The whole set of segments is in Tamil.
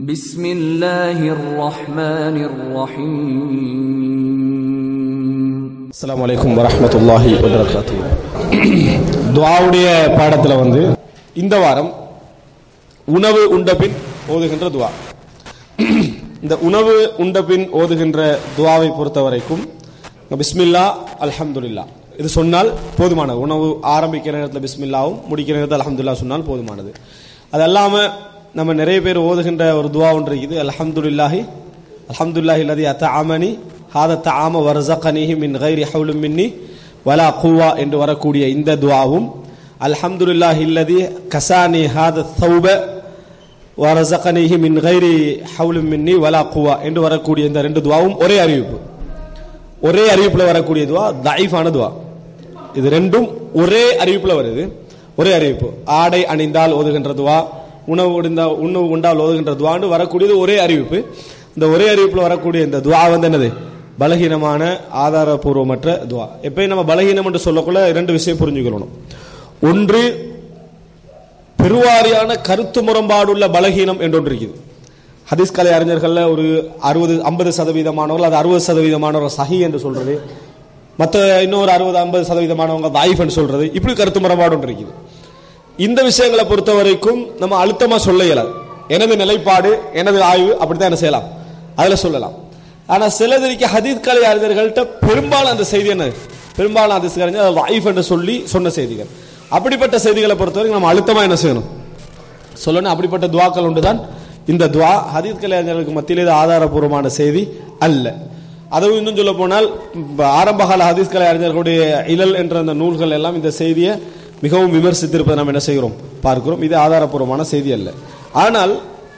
بسم الله الرحمن الرحيم அஸ்ஸலாமு அலைக்கும் வரஹ்மத்துல்லாஹி வபரகாத்துஹு துஆவுடைய பாடத்துல வந்து இந்த வாரம் உணவு உண்ட பின் ஓதுகின்ற துஆ இந்த உணவு உண்ட பின் ஓதுகின்ற துஆவை பொறுத்த வரைக்கும் பிஸ்மில்லா அல்ஹம்துலில்லா இது சொன்னால் போதுமானது உணவு ஆரம்பிக்கிற நேரத்தில் பிஸ்மில்லாவும் முடிக்கிற நேரத்தில் அல்ஹம்துலில்லாஹ் சொன்னால் போதுமானது அது அல்லாம நம்ம நிறைய பேர் ஓதுகின்ற ஒரு துஆ ஒன்று இருக்குது அல்ஹம்துலில்லாஹி அல்ஹம்துலில்லாஹி அல்லதி அத்தஅமனி ஹாத தஆம வர்ஸகனிஹி மின் கைரி ஹவுலும் மின்னி வலா குவா என்று வரக்கூடிய இந்த துஆவும் அல்ஹம்துலில்லாஹி அல்லதி கசானி ஹாத தௌப வரஸகனிஹி மின் கைரி ஹவுலும் மின்னி வலா குவா என்று வரக்கூடிய இந்த ரெண்டு துஆவும் ஒரே அறிவிப்பு ஒரே அறிவிப்புல வரக்கூடிய துவா தயிஃபான துவா இது ரெண்டும் ஒரே அறிவிப்புல வருது ஒரே அறிவிப்பு ஆடை அணிந்தால் ஓதுகின்ற துவா உணவு உடிந்தால் உணவு உண்டால் ஓதுகின்ற துவான்னு வரக்கூடியது ஒரே அறிவிப்பு இந்த ஒரே அறிவிப்புல வரக்கூடிய இந்த துவா வந்து என்னது பலகீனமான ஆதாரபூர்வமற்ற துவா எப்பயும் நம்ம பலகீனம் என்று சொல்லக்குள்ள இரண்டு விஷயம் புரிஞ்சுக்கணும் ஒன்று பெருவாரியான கருத்து முரண்பாடுள்ள பலகீனம் என்று ஒன்று இருக்குது ஹதீஸ் கலை அறிஞர்கள்ல ஒரு அறுபது ஐம்பது சதவீதமானவர்கள் அது அறுபது சதவீதமானவர்கள் சஹி என்று சொல்றது மற்ற இன்னொரு அறுபது ஐம்பது சதவீதமானவங்க தாயிஃப் என்று சொல்றது இப்படி கருத்து முரண்பாடு ஒன்று இருக்குது இந்த விஷயங்களை பொறுத்த வரைக்கும் நம்ம அழுத்தமா சொல்ல இயலாது எனது நிலைப்பாடு எனது ஆய்வு அப்படித்தான் என்ன செய்யலாம் அதுல சொல்லலாம் ஆனா சிலதற்கு ஹதீஸ் கலை அறிஞர்கள்ட்ட பெரும்பாலும் அந்த செய்தி என்ன பெரும்பாலும் ஹதீஸ் அறிஞர் வாய்ஃப் என்று சொல்லி சொன்ன செய்திகள் அப்படிப்பட்ட செய்திகளை பொறுத்தவரைக்கும் நம்ம அழுத்தமா என்ன செய்யணும் சொல்லணும் அப்படிப்பட்ட துவாக்கள் உண்டுதான் இந்த துவா ஹதீஸ் கலைஞர்களுக்கு மத்தியில் இது ஆதாரபூர்வமான செய்தி அல்ல அதுவும் இன்னும் சொல்ல போனால் இப்ப ஆரம்பகால ஹதீஸ் கலை அறிஞர்களுடைய இழல் என்ற அந்த நூல்கள் எல்லாம் இந்த செய்தியை மிகவும் விமர்சித்திருப்பதை நாம் என்ன செய்கிறோம் பார்க்கிறோம் இது ஆதாரபூர்வமான செய்தி அல்ல ஆனால்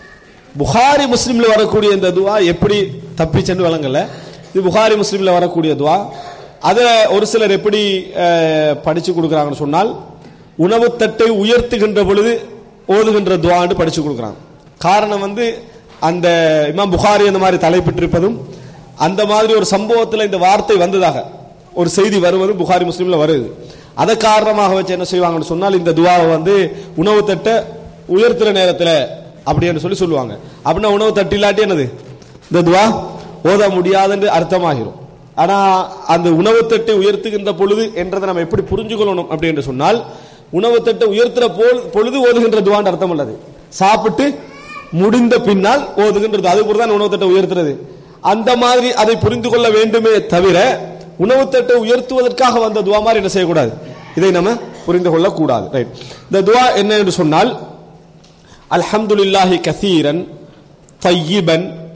புகாரி முஸ்லிம்ல வரக்கூடிய இந்த துவா எப்படி தப்பிச்சென்று வழங்கல இது புகாரி முஸ்லிம்ல வரக்கூடிய துவா அதை ஒரு சிலர் எப்படி அஹ், படிச்சு கொடுக்குறாங்கன்னு சொன்னால் உணவு தட்டை உயர்த்துகின்ற பொழுது ஓதுகின்ற துவான்னு படிச்சு கொடுக்குறாங்க காரணம் வந்து அந்த இமாம் புகாரி அந்த மாதிரி தலைப்பிட்டிருப்பதும் அந்த மாதிரி ஒரு சம்பவத்தில் இந்த வார்த்தை வந்ததாக ஒரு செய்தி வருவதும் புகாரி முஸ்லிம்ல வருது அதை காரணமாக வச்சு என்ன செய்வாங்கன்னு சொன்னால் இந்த துவாவை வந்து உணவு தட்டை உயர்த்துற நேரத்தில் அப்படின்னு சொல்லி சொல்லுவாங்க அப்படின்னா உணவு தட்டு இல்லாட்டி என்னது இந்த துவா ஓத முடியாதுன்னு அர்த்தமாகிரும் ஆனா அந்த உணவு தட்டை உயர்த்துகின்ற பொழுது என்றதை நம்ம எப்படி புரிஞ்சுக்கொள்ளணும் அப்படின்னு சொன்னால் உணவு தட்டை உயர்த்துற போல் பொழுது ஓதுகின்ற துவான்னு அர்த்தம் உள்ளது சாப்பிட்டு முடிந்த பின்னால் ஓதுகின்றது அது கூட தான் உணவு தட்டை உயர்த்துறது அந்த மாதிரி அதை புரிந்து கொள்ள வேண்டுமே தவிர உணவு தட்டை உயர்த்துவதற்காக வந்த துவா மாதிரி என்ன செய்யக்கூடாது இதை நம்ம புரிந்து கொள்ள கூடாது ரைட் இந்த துவா என்ன என்று சொன்னால் அல்ஹம்துலில்லாஹி கசீரன் طيبا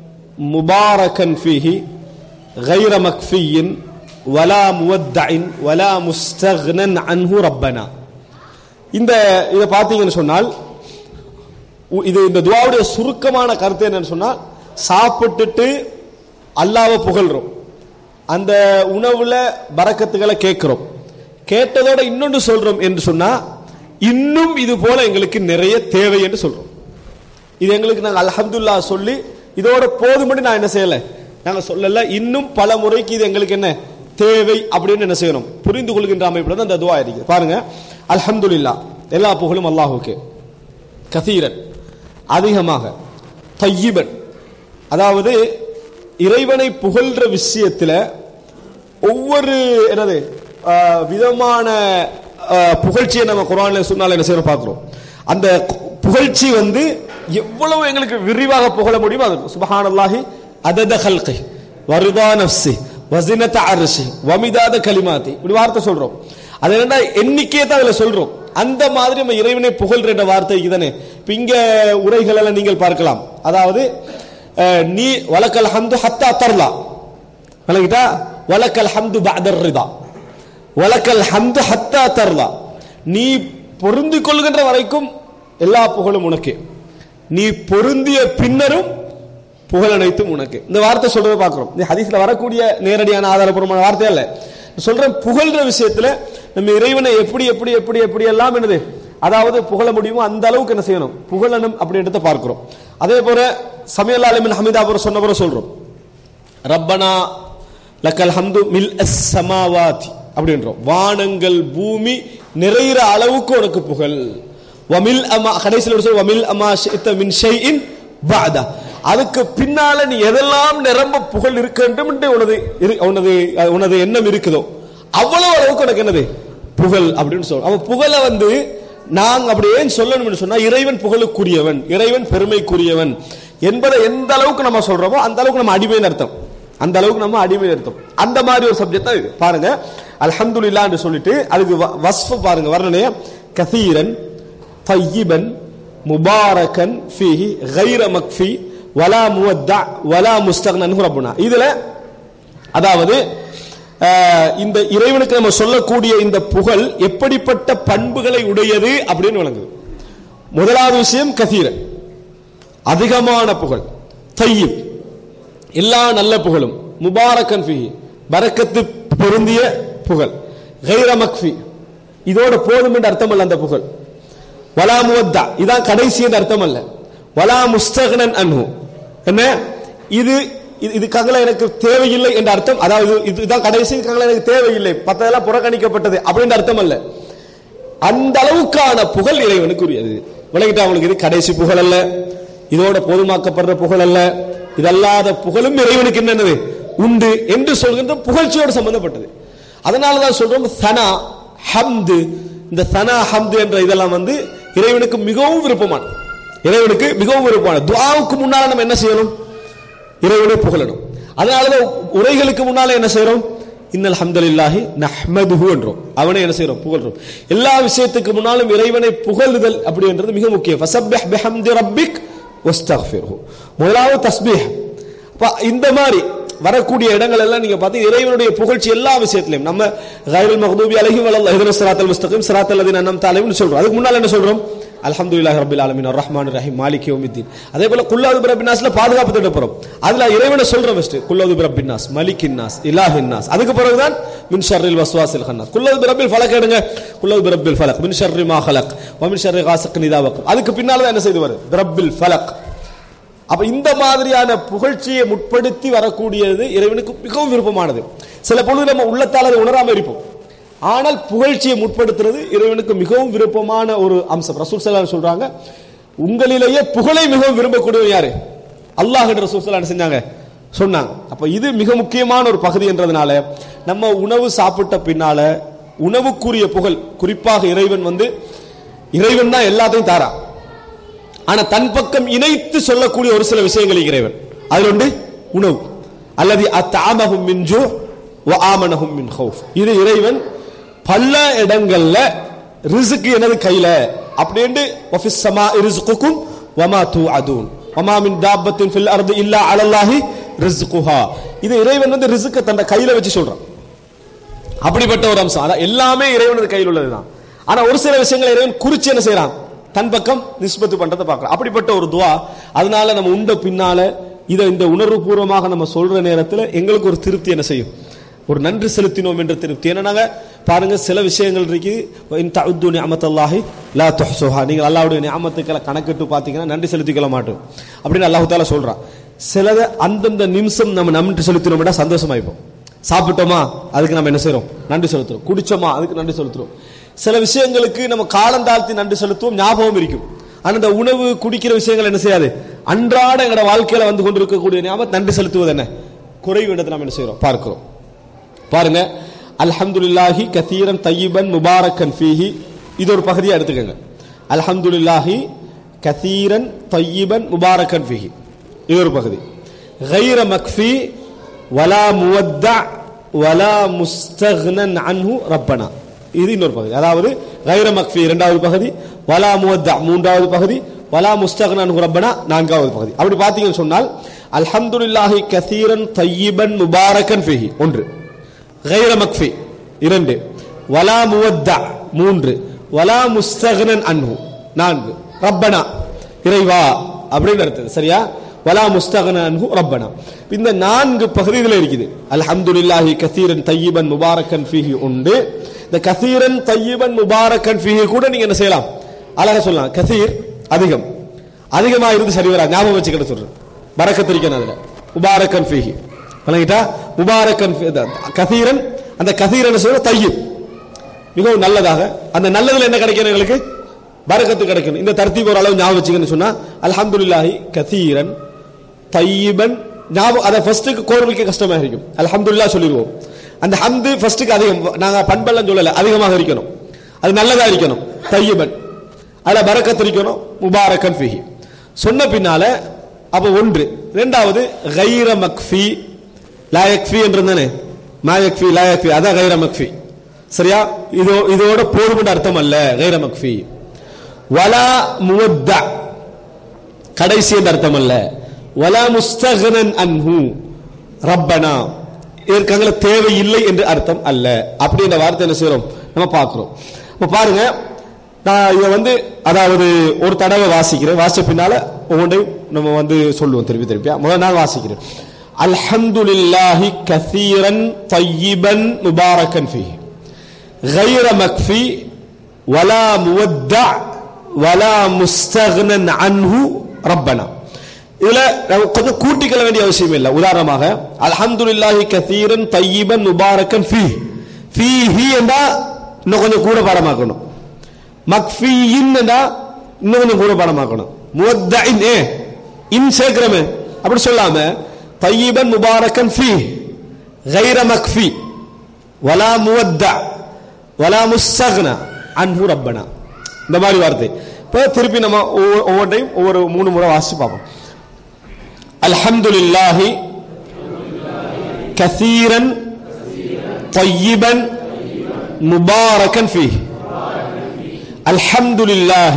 مباركا فيه غير مكفي ولا مودع ولا مستغنى عنه ربنا இந்த இதை பார்த்தீங்கன்னு சொன்னால் உ- இது இந்த துவாவுடைய சுருக்கமான கருத்து என்னன்னு சொன்னால் சாப்பிட்டுட்டு அல்லாவை புகழ்றோம் அந்த உணவுல பரக்கத்துகளை கேட்கிறோம் கேட்டதோட இன்னொன்று சொல்றோம் என்று சொன்னா இன்னும் இது போல எங்களுக்கு நிறைய தேவை என்று சொல்றோம் இது எங்களுக்கு நாங்கள் அல்ஹம்துல்லா சொல்லி இதோட போதுமணி நான் என்ன செய்யல நாங்க சொல்லல இன்னும் பல முறைக்கு இது எங்களுக்கு என்ன தேவை அப்படின்னு என்ன செய்யணும் புரிந்து கொள்கின்ற அமைப்புல தான் இந்த துவா இருக்கு பாருங்க அல்ஹம்துலில்லா எல்லா புகழும் அல்லாஹுக்கு கசீரன் அதிகமாக தையிபன் அதாவது இறைவனை புகழ்ற விஷயத்துல ஒவ்வொரு என்னது ஆஹ், விதமான ஆஹ், புகழ்ச்சியை நம்ம குரான்ல சொன்னால என்ன செய்யறோம் பார்க்கிறோம் அந்த புகழ்ச்சி வந்து எவ்வளவு எங்களுக்கு விரிவாக புகழ முடியுமோ அது சுபஹானல்லாஹி அதத ஹல்கி வருதா நஃப்சி வசினத அர்ஷி வமிதாத கலிமாத்தி இப்படி வார்த்தை சொல்றோம் அது என்னடா எண்ணிக்கையை தான் அதுல சொல்றோம் அந்த மாதிரி நம்ம இறைவனை புகழ்ற என்ற வார்த்தை இதுதானே இப்ப இங்க உரைகள் எல்லாம் நீங்கள் பார்க்கலாம் அதாவது அஹ், நீ வலக்கல் ஹந்து ஹத்தா தர்லா விளங்கிட்டா வலக்கல் ஹம்து பஅதர் ரிதா வலக்கல் ஹம்து ஹத்தா தர்லா நீ பொருந்தி கொள்கின்ற வரைக்கும் எல்லா புகழும் உனக்கு நீ பொருந்திய பின்னரும் புகழ் அனைத்தும் உனக்கு இந்த வார்த்தை சொல்றதை பார்க்கிறோம் இந்த ஹதீஸ்ல வரக்கூடிய நேரடியான ஆதாரபூர்வமான வார்த்தை அல்ல சொல்றேன் புகழ்ற விஷயத்துல நம்ம இறைவனை எப்படி எப்படி எப்படி எப்படி எல்லாம் என்னது அதாவது புகழ முடியுமோ அந்த அளவுக்கு என்ன செய்யணும் புகழணும் அப்படின்றத பார்க்கிறோம் அதே போல சமையல் ஆலிமின் ஹமீதாபுரம் சொன்னபுறம் சொல்றோம் ரப்பனா லக்கல் ஹம்து மில் சமாவாதி அப்படின்றோம் வானங்கள் பூமி நிறைகிற அளவுக்கு உனக்கு புகழ் வமில் அமா கடைசியில் ஒரு சொல் வமில் அமா ஷித்த மின் ஷைஇன் பாதா அதுக்கு பின்னால நீ எதெல்லாம் நிரம்ப புகழ் இருக்க வேண்டும் என்று உனது இரு- உனது உனது எண்ணம் இருக்குதோ அவ்வளவு அளவுக்கு உனக்கு என்னது புகழ் அப்படின்னு சொல்றோம் அவன் புகழை வந்து நாங்க அப்படி ஏன் சொல்லணும்னு சொன்னா இறைவன் புகழுக்குரியவன் இறைவன் பெருமைக்குரியவன் என்பதை எந்த அளவுக்கு நம்ம சொல்றோமோ அந்த அளவுக்கு நம்ம அடிமைன்னு அர்த்தம் அந்த அளவுக்கு நம்ம அடிமை அர்த்தம் அந்த மாதிரி ஒரு சப்ஜெக்ட் தான் இது பாருங்க அல்ஹம்துலில்லாஹ் என்று சொல்லிட்டு அதுக்கு வ- வஸ்ஃப் பாருங்க வர்ணனைய கசீரன் طيبا முபாரகன் ஃபீஹி غير மக்ஃபி வலா முவத்தா வலா முஸ்தக்னன் ரப்புனா இதுல அதாவது அஹ், இந்த இறைவனுக்கு நம்ம சொல்லக்கூடிய இந்த புகழ் எப்படிப்பட்ட பண்புகளை உடையது அப்படின்னு விளங்குது முதலாவது விஷயம் கசீரன் அதிகமான புகழ் தையிப் எல்லா நல்ல புகழும் முபாரக்கன் ஃபீஹி பரக்கத்து பொருந்திய புகழ் கைர மக்ஃபி இதோட போதும் என்று அர்த்தம் அல்ல அந்த புகழ் வலா முவத்தா இதான் கடைசி என்று அர்த்தம் அல்ல வலா முஸ்தகனன் அன்ஹு என்ன இது இது- இதுக்காக எனக்கு தேவையில்லை என்ற அர்த்தம் அதாவது இது- இதுதான் கடைசி இதுக்காக எனக்கு தேவையில்லை மத்ததெல்லாம் புறக்கணிக்கப்பட்டது அப்படின்ற அர்த்தம் அல்ல அந்த அளவுக்கான புகழ் இறைவனுக்குரியது விளங்கிட்டா அவங்களுக்கு இது கடைசி புகழ் அல்ல இதோட போதுமாக்கப்படுற புகழ் அல்ல இதல்லாத புகழும் இறைவனுக்கு என்னது உண்டு என்று சொல்கின்ற புகழ்ச்சியோடு சம்பந்தப்பட்டது அதனால தான் சொல்றோம் சனா ஹம்து இந்த சனா ஹம்து என்ற இதெல்லாம் வந்து இறைவனுக்கு மிகவும் விருப்பமானது இறைவனுக்கு மிகவும் விருப்பமானது துஆவுக்கு முன்னால நம்ம என்ன செய்யணும் இறைவனை புகழணும் அதனாலதான் உரைகளுக்கு முன்னால என்ன செய்யறோம் இன்னல் ஹம்தலில்லாஹி நஹ்மதுஹு என்றோம் அவனை என்ன செய்யறோம் புகழ்றோம் எல்லா விஷயத்துக்கு முன்னாலும் இறைவனை புகழுதல் அப்படின்றது மிக முக்கியம் ஃபஸப்பிஹ் பிஹம்தி ரப்பிக் வஸ்தக்ஃபிர்ஹு முதலாவது தஸ்பீஹ் அப்ப இந்த மாதிரி வரக்கூடிய இடங்கள் எல்லாம் நீங்க பார்த்தீங்க இறைவனுடைய புகழ்ச்சி எல்லா விஷயத்திலையும் நம்ம கைரல் மஹ்தூபி அலைஹி வலல்லாஹ் இஹ்தின ஸிராத்தல் முஸ்தகீம் ஸிராத்தல் லதீன அன்அம்த அலைஹிம்னு சொல்றோம் அதுக்கு முன்னால என்ன சொல்றோம் அல்ஹம்துலில்லாஹி ரப்பில் ஆலமீன் அர் ரஹ்மான் ரஹீம் மாலிகி யௌமித்தீன் அதே போல குல்லாது பிரப்பின் நாஸ்ல பாதுகாப்பு தேட போறோம் அதுல இறைவனை சொல்றோம் ஃபர்ஸ்ட் குல்லாது பிரப்பின் நாஸ் மலிக்கின் நாஸ் இலாஹின் நாஸ் அதுக்கு பிறகுதான் மின் ஷர்ரில் வஸ்வாசில் ஹன்னாஸ் குல்லாது பிரப்பில் ஃபலக் எடுங்க குல்லாது பிரப்பில் ஃபலக் மின் ஷர்ரி மா ஹலக் வ மின் ஷர்ரி காசிக்கின் இதா வக்கம் அதுக்கு பின்னால தான் என்ன செய்து வருது பிரப்பில் ஃபலக் அப்ப இந்த மாதிரியான புகழ்ச்சியை முற்படுத்தி வரக்கூடியது இறைவனுக்கு மிகவும் விருப்பமானது சில பொழுது நம்ம உள்ளத்தால் அதை உணராம இருப்போம் ஆனால் புகழ்ச்சியை முற்படுத்துறது இறைவனுக்கு மிகவும் விருப்பமான ஒரு அம்சம் ரசூல் ஸல்லல்லாஹு அலைஹி சொல்றாங்க உங்களிலேயே புகழை மிகவும் விரும்பக்கூடியவர் யாரு அல்லாஹ் என்று ரசூல் ஸல்லல்லாஹு அலைஹி செஞ்சாங்க சொன்னாங்க அப்ப இது மிக முக்கியமான ஒரு பகுதி என்றதுனால நம்ம உணவு சாப்பிட்ட பின்னால உணவுக்குரிய புகழ் குறிப்பாக இறைவன் வந்து இறைவன் தான் எல்லாத்தையும் தாரான் ஆனா தன் பக்கம் இணைத்து சொல்லக்கூடிய ஒரு சில விஷயங்கள் இறைவன் அதுல ஒன்று உணவு அல்லது அத்தாமஹும் மின் ஜூ வ ஆமனஹும் மின் ஹவுஃப் இது இறைவன் பல இடங்கள்ல ரிசுக்கு எனது கையில அப்படின்ட்டு வஃபிஸ் ஸமா ரிஸ்குக்கும் வமா தூஅதூன் வமா மின் தாபத்தின் ஃபில் அர்து இல்லா அலல்லாஹி ரிஸ்குஹா இது இறைவன் வந்து ரிசுக்க தன் கையில வச்சு சொல்றான் அப்படிப்பட்ட ஒரு அம்சம் அதான் எல்லாமே இறைவனது கையில் உள்ளதுதான் ஆனா ஒரு சில விஷயங்களை இறைவன் குறிச்சு என்ன செய்யறான் தன் பக்கம் நிஸ்பத்து பண்றதை பார்க்கலாம் அப்படிப்பட்ட ஒரு துவா அதனால நம்ம உண்ட பின்னால இதை இந்த உணர்வு பூர்வமாக நம்ம சொல்ற நேரத்தில் எங்களுக்கு ஒரு திருப்தி என்ன செய்யும் ஒரு நன்றி செலுத்தினோம் என்ற திருப்தி ஏன்னா நாங்க பாருங்க சில விஷயங்கள் இருக்கு இன் தஅத்து நிஅமத்தல்லாஹி லா துஹ்சுஹா நீங்க அல்லாஹ்வுடைய நியமத்துக்களை கணக்கிட்டு பார்த்தீங்கன்னா நன்றி செலுத்திக்கொள்ள மாட்டோம் அப்படின்னு அல்லாஹ் தாலா சொல்றான் சிலதை அந்தந்த நிமிஷம் நம்ம நன்றி செலுத்தினோம்னா சந்தோஷமாயிப்போம் சாப்பிட்டோமா அதுக்கு நம்ம என்ன செய்றோம் நன்றி செலுத்துறோம் குடிச்சோமா அதுக்கு நன்றி செலுத்துறோம் சில விஷயங்களுக்கு நம்ம காலம் தாழ்த்தி நன்றி செலுத்துவோம் ஞாபகம் இருக்கும் ஆனா இந்த உணவு குடிக்கிற விஷயங்கள் என்ன செய்யாது அன்றாட எங்களோட வாழ்க்கையில வந்து கொண்டிருக்கக்கூடிய ஞாபகம் நன்றி செலுத்துவது என்ன குறைவு இடத்தை நம்ம என்ன செய்றோம் பார்க்கிறோம் பாருங்க அல்ஹம்துலில்லாஹி கதீரன் தையிபன் முபாரக்கன் ஃபீஹி இது ஒரு பகுதியை எடுத்துக்கோங்க அல்ஹம்துலில்லாஹி கதீரன் தையிபன் முபாரக்கன் ஃபீஹி இது ஒரு பகுதி غير مكفي ولا مودع ولا مستغنى عنه ربنا இது இன்னொரு பகுதி அதாவது غير مكفي இரண்டாவது பகுதி ولا مودع மூன்றாவது பகுதி ولا مستغنى عنه ربنا நான்காவது பகுதி அப்படி பார்த்தீங்கன்னு சொன்னால் அல்ஹம்துலில்லாஹி கதீரன் தையிபன் முபாரக்கன் ஃபீஹி ஒன்று غير مكفي இரண்டு ولا مودع மூன்று ولا مستغنى عنه நான்கு ரப்பனா இறைவா அப்படின்னு அர்த்தம் சரியா வலா முஸ்தகன அன்ஹு ரப்பனா இந்த நான்கு பகுதிகள் இருக்குது அல்ஹம்துலில்லாஹி கசீரன் தையிபன் முபாரக்கன் ஃபீஹி உண்டு இந்த கசீரன் தையிபன் முபாரக்கன் ஃபீஹி கூட நீங்க என்ன செய்யலாம் அழகா சொல்லலாம் கசீர் அதிகம் அதிகமா இருந்து சரி வரா ஞாபகம் வச்சுக்கிட்ட சொல்றேன் பரக்கத்திரிக்கணும் அதுல முபாரக்கன் ஃபீஹி வழங்கிட்டா முபாரக்கன் ஃபீ- இந்த கசீரன் அந்த கசீரன் சொல்ற தையிப் மிகவும் நல்லதாக அந்த நல்லதுல என்ன கிடைக்கணும் எங்களுக்கு பரக்கத்து கிடைக்கணும் இந்த தர்த்தீப் ஒரு அளவு ஞாபகம் வச்சுக்கன்னு சொன்னா அல்ஹம்துலில்லாஹி கசீரன் தையிபன் ஞாபகம் அதை ஃபர்ஸ்ட்டுக்கு கோர்வைக்கு கஷ்டமாக இருக்கும் அல்ஹம்துலில்லாஹ் சொல்லிடுவோம் அந்த ஹம்து ஃபர்ஸ்ட்டுக்கு அதிகம் நாங்க பண்பெல்லாம் சொல்லல அதிகமாக இருக்கணும் அது நல்லதா இருக்கணும் தையிபன் அதுல பரக்கத் இருக்கணும் முபாரக்கன் ஃபிஹி சொன்ன பின்னால அப்ப ஒன்று ரெண்டாவது கைர மக்ஃபி லாயக்ஃபி என்றதானே மாயக்ஃபி லாயக்ஃபி அதான் கைர மக்ஃபி சரியா இதோ இதோட போதும் அர்த்தம் அல்ல கைர மக்ஃபி வலா முவத்தா கடைசி என்ற அர்த்தம் அல்ல வலா முஸ்தகனன் அன்ஹு ரப்பனா இதற்கு அங்கே தேவையில்லை என்று அர்த்தம் அல்ல அப்படி இந்த வார்த்தை என்ன செய்றோம் நம்ம பார்க்கிறோம் இப்ப பாருங்க நான் இதை வந்து அதாவது ஒரு தடவை வாசிக்கிறேன் வாசிச்ச பின்னால ஒவ்வொன்றையும் நம்ம வந்து சொல்லுவோம் திருப்பி திருப்பியா முதல் நான் வாசிக்கிறேன் அல்ஹம்துலில்லாஹி கசீரன் தய்யிபன் முபாரக்கன் ஃபீஹி غير مكفي ولا مودع ولا مستغنى عنه ربنا இதுல நம்ம கொஞ்சம் கூட்டிக்கொள்ள வேண்டிய அவசியம் இல்லை உதாரணமாக அல்ஹம்துலில்லாஹி கதீரன் தையிபன் முபாரக்கன் ஃபீ ஃபீஹி என்றா இன்னும் கொஞ்சம் கூட பாடமாக்கணும் மக்ஃபீயின் என்றா இன்னும் கொஞ்சம் கூட பாடமாக்கணும் முவத்தஇன் ஏ இன் சேர்க்கிறமே அப்படி சொல்லாம தையிபன் முபாரக்கன் ஃபீ غير مكفي ولا مودع ولا مستغنى عنه ربنا இந்த மாதிரி வார்த்தை இப்போ திருப்பி நம்ம ஒவ்வொரு- ஒவ்வொன்றையும் ஒவ்வொரு மூணு முறை வாசிச்சு பார்ப்போம் அல்ஹம்துலில்லாஹி கசீரன் طيبا مباركا فيه الحمد لله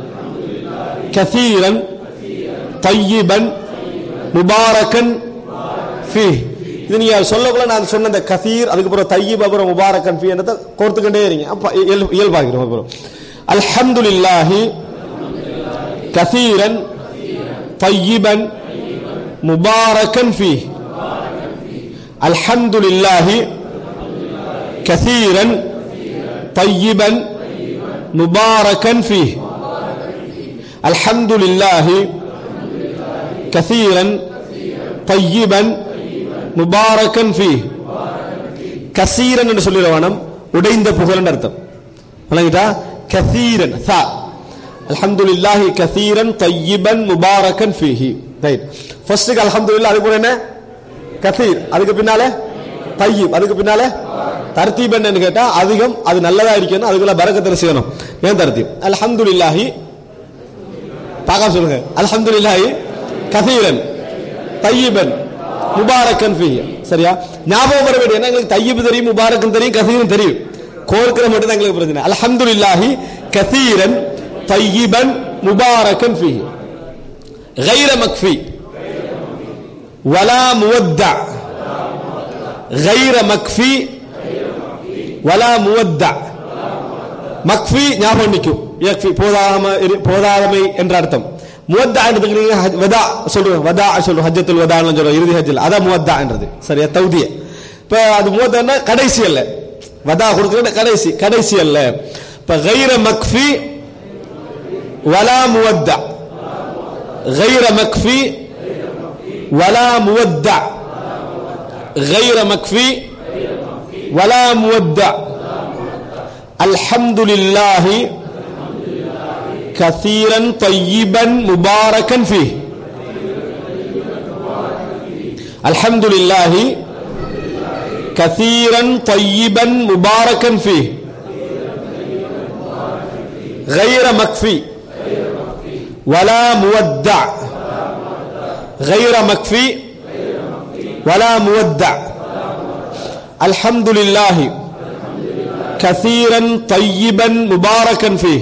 كثيرا طيبا مباركا فيه இது நீங்க சொல்லக்குள்ள நான் சொன்ன இந்த கசீர் அதுக்கப்புறம் தையீப் அப்புறம் முபாரக்கன் ஃபி என்னத்தை கோர்த்துக்கிட்டே இருங்க அப்ப இயல்- இயல்பாகிறோம் அப்புறம் அல்ஹம்துலில்லாஹி கசீரன் طيبا مباركا فيه الحمد لله كثيرا طيبا مباركا فيه الحمد لله كثيرا طيبا مباركا فيه கசீரன் என்று சொல்லிட வேணும் உடைந்த புகழ் அர்த்தம் விளங்கிட்டா கசீரன் சா அல்ஹம்துலில்லாஹி கசீரன் தையிபன் முபாரக்கன் ஃபீஹி ரைட் ஃபர்ஸ்ட்டுக்கு அல்ஹம்துலில்லாஹ் அதுக்கு என்ன கசீர் அதுக்கு பின்னால தையிப் அதுக்கு பின்னால தர்த்தீப் என்னன்னு கேட்டா அதிகம் அது நல்லதா இருக்கணும் அதுக்குள்ள பரக்கத்தில் செய்யணும் ஏன் தர்த்தீப் அல்ஹம்துலில்லாஹி பார்க்க சொல்லுங்க அல்ஹம்துலில்லாஹி கசீரன் தையிபன் முபாரக்கன் ஃபீஹி சரியா ஞாபகம் வர வேண்டிய ஏன்னா எங்களுக்கு தையிப் தெரியும் முபாரக்கன் தெரியும் கசீரன் தெரியும் கோர்க்கிற மட்டும் தான் எங்களுக்கு பிரச்சனை அல்ஹம்துலில்லாஹி கசீரன் தையிபன் முபாரக்கன் ஃபீஹி غير مكفي ولا مودع غير مكفي ولا مودع மக்ஃபி ஞாபகம் நிற்கும் யக்ஃபி போதாம இரு- போதாமை என்ற அர்த்தம் முவத்தா என்றதுக்கு நீங்க ஹஜ்- வதா சொல்றோம் வதா சொல்றோம் ஹஜ்ஜத்துல் வதான்னு சொல்றோம் இறுதி ஹஜ்ஜில் அதான் முவத்தா என்றது சரியா தௌதிய இப்ப அது முவத்தான்னா கடைசி அல்ல வதா கொடுக்குற கடைசி கடைசி அல்ல இப்ப غير மக்ஃபி ولا مودع غير مكفي ولا مودع غير مكفي ولا مودع الحمد لله كثيرا طيبا مباركا فيه الحمد لله كثيرا طيبا مباركا فيه غير مكفي ولا مودع غير مكفي ولا مودع الحمد لله كثيرا طيبا مباركا فيه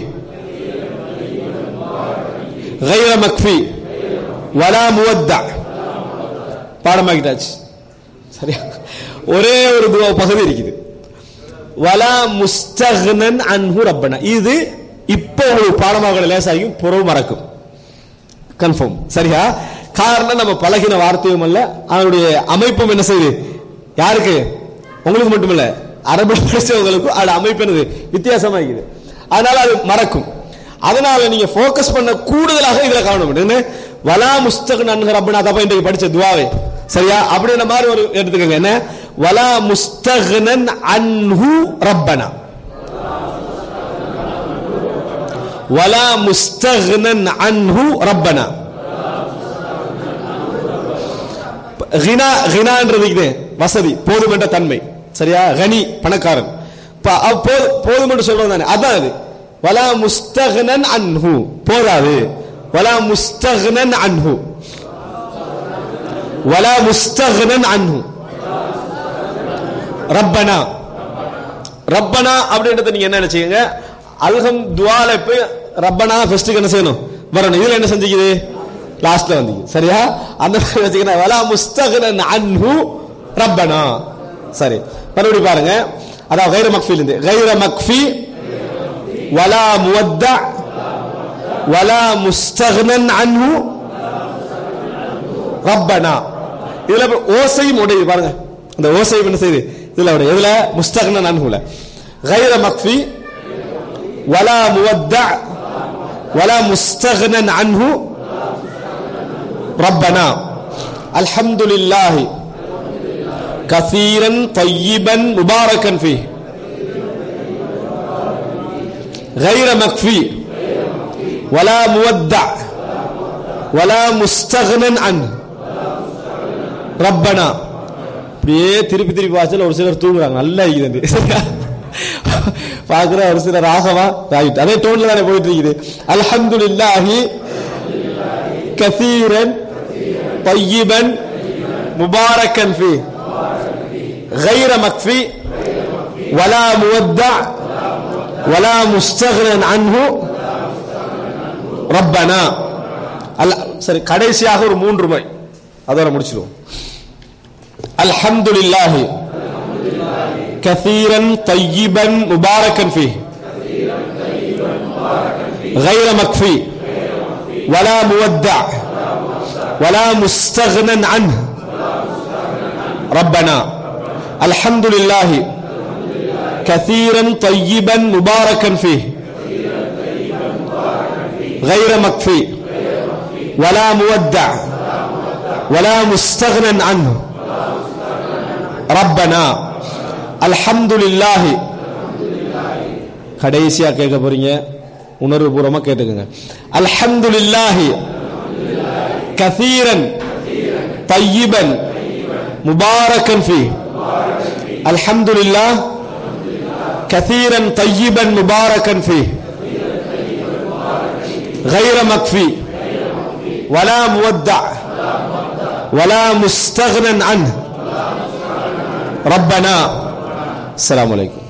غير مكفي ولا مودع பாடமாக்கிட்டாச்சு சரியா ஒரே ஒரு துவா பகுதி இருக்குது வலா முஸ்தக்னன் அன்ஹு ரப்பனா இது இப்போ ஒரு பாடமாக லேசாகும் புறவு மறக்கும் கன்ஃபார்ம் சரியா காரணம் நம்ம பழகின வார்த்தையும் அல்ல அதனுடைய அமைப்பும் என்ன செய்யுது யாருக்கு உங்களுக்கு மட்டுமில்ல அரபு படிச்சவங்களுக்கும் அது அமைப்பு என்னது வித்தியாசமா இருக்குது அதனால அது மறக்கும் அதனால நீங்க ஃபோக்கஸ் பண்ண கூடுதலாக இதுல காணணும் என்ன வலா முஸ்தகன் அன்ஹர் அப்படின்னு அதப்ப இன்றைக்கு படிச்ச துவாவே சரியா அப்படின்ற மாதிரி ஒரு எடுத்துக்கோங்க என்ன வலா முஸ்தகனன் அன்ஹு ரப்பனா ولا مستغنى عنه ربنا ஹினா ஹினான்றது இது வசதி போதும் என்ற தன்மை சரியா கனி பணக்காரன் ப- அவ் போ- போதும் என்று சொல்றது தானே அதான் அது வலா முஸ்தகனன் அன்ஹு போதாது வலா முஸ்தகனன் அன்ஹு வலா முஸ்தகனன் அன்ஹு ரப்பனா ரப்பனா அப்படின்றத நீங்க என்ன நினைச்சீங்க அல்ஹம் துவால போய் ரப்பனா ஃபர்ஸ்ட்டுக்கு என்ன செய்யணும் வரணும் இதுல என்ன செஞ்சுக்குது லாஸ்ட்ல வந்தீங்க சரியா அந்த மாதிரி வச்சுக்கணும் வலா முஸ்தகனன் அன்ஹு ரப்பனா சரி மறுபடியும் பாருங்க அதான் கைர மக்ஃபில் இருந்து கைர மக்ஃபி வலா முவத்தா வலா முஸ்தகனன் அன்ஹு ரப்பனா இதுல இப்ப ஓசையும் உடையுது பாருங்க அந்த ஓசையும் என்ன செய்யுது இதுல உடைய இதுல முஸ்தகனன் அன்ஹுல கைர மக்ஃபி வலா முவத்தா வலா முஸ்தகனன் அன்ஹு ربنا الحمد لله كثيرا طيبا مباركا فيه غير مكفي ولا مودع ولا مستغنى عنه ربنا அப்படியே திருப்பி திருப்பி வாசல் ஒரு சிலர் தூங்குறாங்க நல்லா இருக்குது சரியா? பார்க்கிற ஒரு சிலர் ராகவா ரைட் அதே டோன்ல தானே போயிட்டு இருக்குது அல்ஹம்துலில்லாஹி கசீரன் طيبا مباركا فيه غير مكفي ولا مودع ولا مستغنى عنه ربنا அல்ல சரி கடைசியாக ஒரு மூன்று முறை அதோட முடிச்சிடுவோம் அல்ஹம்துலில்லாஹி كثيرا طيبا مباركا فيه غير مكفي ولا مودع ولا مستغنى عنه ربنا الحمد لله كثيرا طيبا مباركا فيه غير مكفي ولا مودع ولا مستغنى عنه ربنا الحمد لله கடைசியா கேட்க போறீங்க உணர்வு பூர்வமா கேட்டுக்கங்க அல்ஹம்துலில்லாஹி كثيرا طيبا مباركا فيه الحمد لله كثيرا طيبا مباركا فيه غير مكفي ولا مودع ولا مستغنى عنه ربنا السلام عليكم